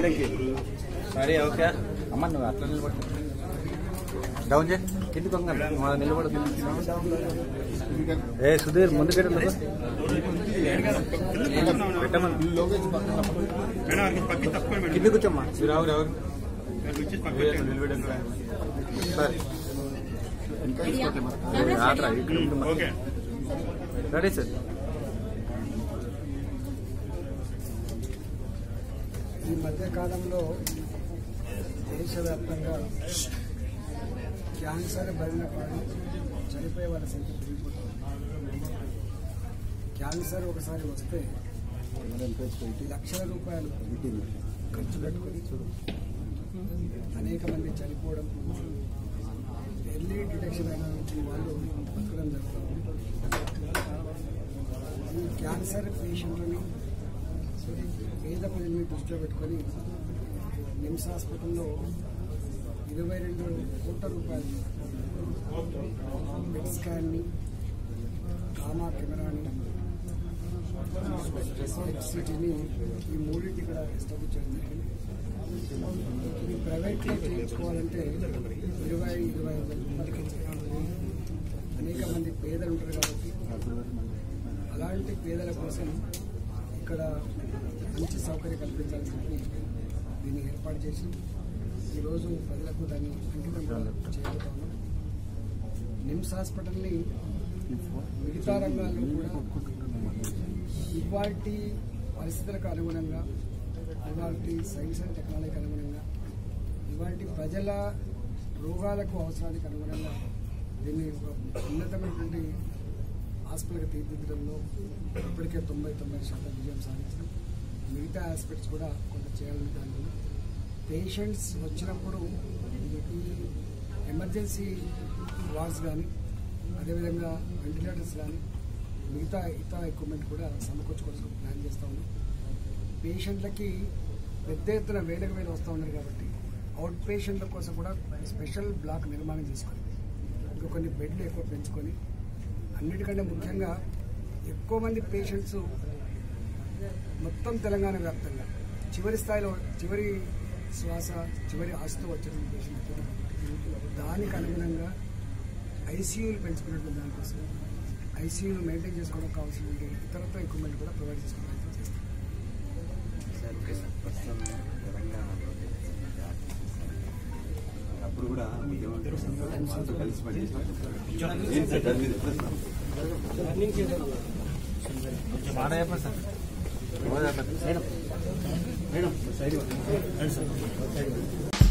సైడ్కి సరే ఓకే అమ్మ నువ్వు అట్లా నిలబడు డౌన్ చే కిందికి వంగ నిలబడు ఏ సుధీర్ ముందు పెట్టండి పెట్టమని కింది కూర్చోమ్మా రావు రావు సరే ఆటరా ఇక్కడ ఉంటుంది. రెడీ సార్ ఈ మధ్య కాలంలో దేశవ్యాప్తంగా క్యాన్సర్ బారిన పడి చనిపోయే వాళ్ళ సంఖ్య పెరిగిపోతుంది క్యాన్సర్ ఒకసారి వస్తే లక్షల రూపాయలు ఖర్చు పెట్టుకొని అనేక మంది చనిపోవడం ఎర్లీ డిటెక్షన్ అయినటువంటి వాళ్ళు బతకడం జరుగుతుంది ఈ క్యాన్సర్ పేషెంట్లని పేద ప్రజల్ని దృష్టిలో పెట్టుకొని నిమ్స్ హాస్పిటల్లో ఇరవై రెండు కోట్ల రూపాయలు బెడ్ స్కాన్ని కామా కెమెరాని ఎక్సిటీని ఈ మూడింటి ఇక్కడ ఎస్టాబ్లిష్ చేయడం జరిగింది ఇది ప్రైవేట్లో చేయించుకోవాలంటే ఇరవై ఇరవై ఐదు రూపాయలకి అనేక మంది పేదలు ఉంటారు కాబట్టి అలాంటి పేదల కోసం ఇక్కడ మంచి సౌకర్యం కల్పించాలని చెప్పి దీన్ని ఏర్పాటు చేసి ఈరోజు ప్రజలకు దాన్ని అంకితం చేయబోతా ఉన్నాం నిమ్స్ హాస్పిటల్ని మిగతా రంగాల్లో కూడా ఇవాటి పరిస్థితులకు అనుగుణంగా ఇవాటి సైన్స్ అండ్ టెక్నాలజీకి అనుగుణంగా ఇవాటి ప్రజల రోగాలకు అవసరానికి అనుగుణంగా దీన్ని ఒక ఉన్నతమైనటువంటి హాస్పిటల్గా తీర్చిదిద్దడంలో ఇప్పటికే తొంభై తొమ్మిది శాతం విజయం సాధించడం మిగతా ఆస్పెక్ట్స్ కూడా కొంత చేయాలని దానిలో పేషెంట్స్ వచ్చినప్పుడు ఈ ఎమర్జెన్సీ వార్డ్స్ కానీ అదేవిధంగా వెంటిలేటర్స్ కానీ మిగతా ఇతర ఎక్విప్మెంట్ కూడా సమకూర్చుకోవాల్సిన ప్లాన్ చేస్తూ ఉన్నాం పేషెంట్లకి పెద్ద ఎత్తున వేలకు వేలు వస్తూ ఉన్నారు కాబట్టి అవుట్ పేషెంట్ల కోసం కూడా స్పెషల్ బ్లాక్ నిర్మాణం చేసుకొని ఇంకా కొన్ని బెడ్లు ఎక్కువ పెంచుకొని అన్నిటికంటే ముఖ్యంగా ఎక్కువ మంది పేషెంట్స్ మొత్తం తెలంగాణ వ్యాప్తంగా చివరి స్థాయిలో చివరి శ్వాస చివరి ఆశతో వచ్చిన పేషెంట్ దానికి అనుగుణంగా ఐసీయూలు పెంచుకున్నటువంటి దానికోసం ఐసీయూలు మెయింటైన్ చేసుకోవడం కావాల్సిన ఇతరత్వ ఎక్విప్మెంట్ కూడా ప్రొవైడ్ చేసుకోవడానికి చేస్తాం అప్పుడు కూడా వాళ్ళతో కలిసి పనిచేసాం ఏంటి సార్ దాని మీద ప్రశ్న మాట చెప్పండి సార్ ఓ చెప్పండి. Madam side